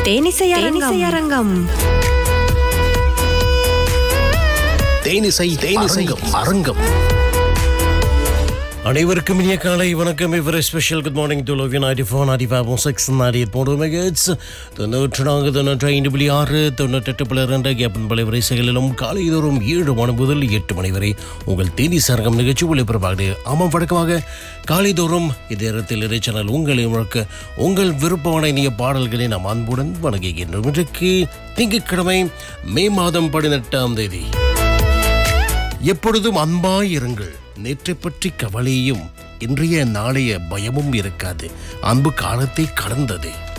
தேனிசை அரங்கம் தேனிசை தேனிசை அரங்கம் அனைவருக்கும் இனிய காலை வணக்கம் இவரை special good morning to love ninety four ninety five six ninety eight மூணு மெகட்ஸ் தொண்ணூற்று நான்கு தொண்ணூற்றி ஐந்து புள்ளி ஆறு தொண்ணூற்றெட்டு புள்ளி இரண்டு கேப்பன் பல வரிசைகளிலும் காலை தோறும் ஏழு மணி முதல் எட்டு மணி வரை உங்கள் தேனி சரங்கம் நிகழ்ச்சி ஒளிபரப்பாகுது ஆமாம் வழக்கமாக காலை தோறும் இதே இடத்தில் இறைச்சனல் உங்களை முழக்க உங்கள் விருப்பமான இனிய பாடல்களை நாம் அன்புடன் வணங்குகின்றோம் இன்றைக்கு திங்கட்கிழமை மே மாதம் பதினெட்டாம் தேதி எப்பொழுதும் அன்பாய் இருங்கள் நேற்றை பற்றி கவலையும் இன்றைய நாளைய பயமும் இருக்காது அன்பு காலத்தை கடந்தது